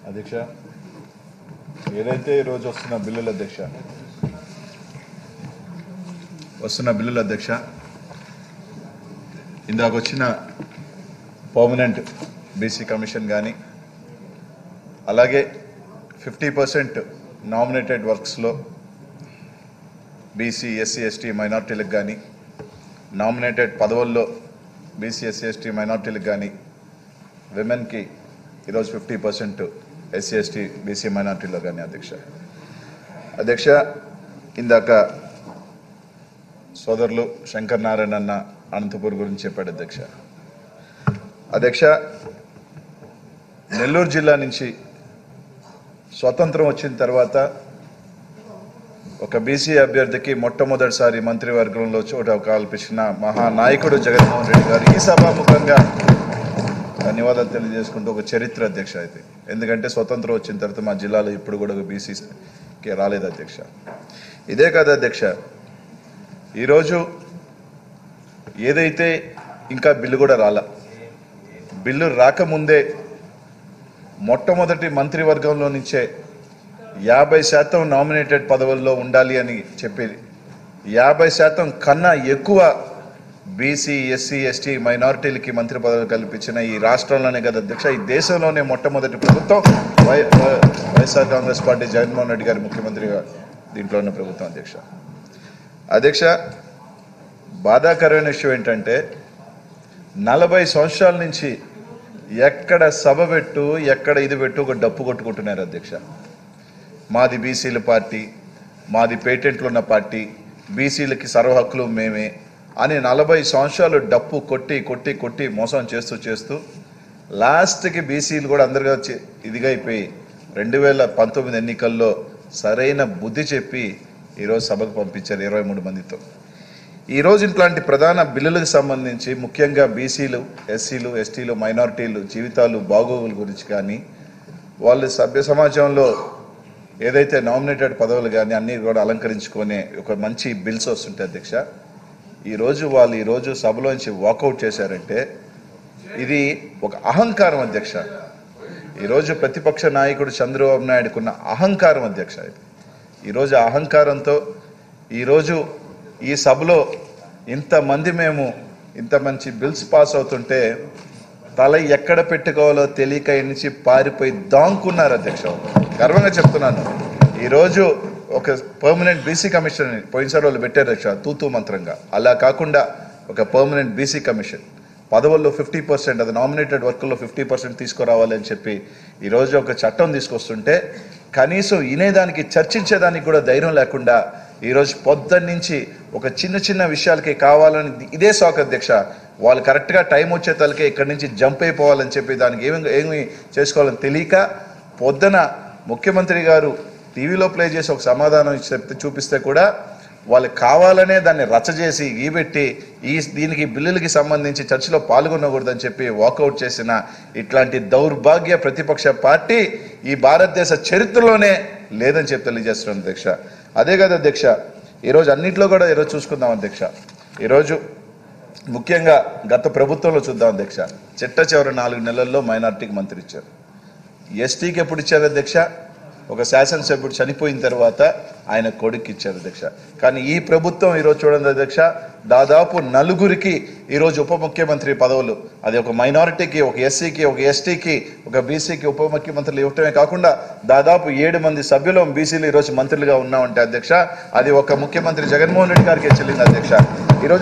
అధ్యక్ష ఏదైతే ఈరోజు వస్తున్న బిల్లుల అధ్యక్ష వస్తున్న బిల్లుల అధ్యక్ష ఇందాక వచ్చిన పర్మనెంట్ బీసీ కమిషన్ కానీ అలాగే ఫిఫ్టీ పర్సెంట్ నామినేటెడ్ వర్క్స్లో బీసీ ఎస్సీ ఎస్టీ మైనార్టీలకు కానీ నామినేటెడ్ పదవుల్లో బీసీ ఎస్సీ ఎస్టీ మైనార్టీలకు కానీ విమెన్కి ఈరోజు fifty percent SC ST BC మైనార్టీలో కానీ అధ్యక్ష అధ్యక్ష ఇందాక సోదరులు శంకర్ నారాయణ అన్న అనంతపూర్ గురించి చెప్పాడు అధ్యక్ష అధ్యక్ష నెల్లూరు జిల్లా నుంచి స్వతంత్రం వచ్చిన తర్వాత ఒక బీసీ అభ్యర్థికి మొట్టమొదటిసారి మంత్రివర్గంలో చోట కల్పించిన మహానాయకుడు జగన్మోహన్ రెడ్డి గారు ఈ సభాముఖంగా ధన్యవాదాలు తెలియజేసుకుంటూ ఒక చరిత్ర అధ్యక్ష అయితే ఎందుకంటే స్వతంత్రం వచ్చిన తర్వాత మా జిల్లాలో ఇప్పుడు కూడా ఒక బీసీకి రాలేదు అధ్యక్ష ఇదే కాదు అధ్యక్ష ఈరోజు ఏదైతే ఇంకా బిల్లు కూడా రాల బిల్లు రాకముందే మొట్టమొదటి మంత్రివర్గంలో నుంచే యాభై శాతం నామినేటెడ్ పదవుల్లో ఉండాలి అని చెప్పేది యాభై శాతం కన్నా ఎక్కువ బీసీ ఎస్సీ ఎస్టీ మైనారిటీలకి మంత్రి పదవులు కల్పించిన ఈ రాష్ట్రంలోనే కదా అధ్యక్ష ఈ దేశంలోనే మొట్టమొదటి ప్రభుత్వం వై వై- వైఎస్ఆర్ కాంగ్రెస్ పార్టీ జగన్మోహన్ రెడ్డి గారి ముఖ్యమంత్రిగా దీంట్లో ఉన్న ప్రభుత్వం అధ్యక్ష అధ్యక్ష బాధాకరమైన విషయం ఏంటంటే నలభై సంవత్సరాల నుంచి ఎక్కడ సభ పెట్టు ఎక్కడ ఇది పెట్టు ఒక డప్పు కొట్టుకుంటున్నారు అధ్యక్ష మాది బీసీల పార్టీ మాది పేటెంట్లు ఉన్న పార్టీ బీసీలకి సర్వ హక్కులు మేమే అని నలభై సంవత్సరాలు డప్పు కొట్టి కొట్టి కొట్టి మోసం చేస్తూ చేస్తూ లాస్ట్కి బీసీలు కూడా అందరుగా చి- ఇదిగా అయిపోయి రెండు వేల పంతొమ్మిది ఎన్నికల్లో సరైన బుద్ధి చెప్పి ఈరోజు సభకు పంపించారు ఇరవై మూడు మందితో ఈరోజు ఇట్లాంటి ప్రధాన బిల్లులకు సంబంధించి ముఖ్యంగా బీసీలు ఎస్సీలు ఎస్టీలు మైనారిటీలు జీవితాలు బాగోగుల గురించి కానీ వాళ్ళు సభ్య సమాజంలో ఏదైతే నామినేటెడ్ పదవులు కానీ అన్నీ కూడా అలంకరించుకునే ఒక మంచి బిల్స్ వస్తుంటాయి అధ్యక్ష ఈరోజు వాళ్ళు ఈరోజు సభలోంచి వాకౌట్ చేశారంటే ఇది ఒక అహంకారం అధ్యక్ష ఈరోజు ప్రతిపక్ష నాయకుడు చంద్రబాబు నాయుడుకున్న అహంకారం అధ్యక్ష ఇది ఈరోజు ఆ అహంకారంతో ఈరోజు ఈ సభలో ఇంతమంది మేము ఇంత మంచి బిల్స్ పాస్ అవుతుంటే తల ఎక్కడ పెట్టుకోవాలో తెలియక ఈ నుంచి పారిపోయి దాంకున్నారు అధ్యక్ష గర్వంగా చెప్తున్నాను ఈరోజు ఒక పర్మనెంట్ బీసీ కమిషన్ పోయినసారి వాళ్ళు పెట్టారు అధ్యక్ష తూతూ మంత్రంగా అలా కాకుండా ఒక పర్మనెంట్ బీసీ కమిషన్ పదవుల్లో ఫిఫ్టీ పర్సెంట్ అది నామినేటెడ్ వర్క్లో ఫిఫ్టీ పర్సెంట్ తీసుకురావాలి అని చెప్పి ఈరోజు ఒక చట్టం తీసుకొస్తుంటే కనీసం వినేదానికి చర్చించేదానికి కూడా ధైర్యం లేకుండా ఈరోజు పొద్దున్న నుంచి ఒక చిన్న చిన్న విషయాలకి కావాలని ఇదే సాక్ అధ్యక్ష వాళ్ళు కరెక్ట్గా టైం వచ్చే తలకే ఇక్కడి నుంచి జంప్ అయిపోవాలని చెప్పి దానికి ఏమి ఏమి చేసుకోవాలని తెలియక పొద్దున ముఖ్యమంత్రి గారు టీవీలో ప్లే చేసి ఒక సమాధానం చెప్తే చూపిస్తే కూడా వాళ్ళు కావాలనే దాన్ని రచ్చ చేసి ఈబెట్టి ఈ దీనికి బిల్లులకి సంబంధించి చర్చలో పాల్గొనకూడదని చెప్పి వాకౌట్ చేసిన ఇట్లాంటి దౌర్భాగ్య ప్రతిపక్ష పార్టీ ఈ భారతదేశ చరిత్రలోనే లేదని చెప్పి తెలియజేస్తున్నాను అధ్యక్ష అదే కదా అధ్యక్ష ఈరోజు అన్నింటిలో కూడా ఈరోజు చూసుకుందాం అధ్యక్ష ఈరోజు ముఖ్యంగా గత ప్రభుత్వంలో చూద్దాం అధ్యక్ష చిట్ట చివరి నాలుగు నెలల్లో మైనార్టీకి మంత్రి ఇచ్చారు ఎస్టీకి ఎప్పుడు ఇచ్చారు అధ్యక్ష ఒక శాసనసభ్యుడు చనిపోయిన తర్వాత ఆయన కొడుకు ఇచ్చారు అధ్యక్ష కానీ ఈ ప్రభుత్వం ఈరోజు చూడండి అధ్యక్ష దాదాపు నలుగురికి ఈరోజు ఉప ముఖ్యమంత్రి పదవులు అది ఒక మైనారిటీకి ఒక ఎస్సీకి ఒక ఎస్టీకి ఒక బీసీకి ఉప ముఖ్యమంత్రులు ఇవ్వటమే కాకుండా దాదాపు ఏడు మంది సభ్యులు బీసీలు ఈరోజు మంత్రులుగా ఉన్నామంటే అధ్యక్ష అది ఒక ముఖ్యమంత్రి జగన్మోహన్ రెడ్డి గారికి చెల్లింది అధ్యక్ష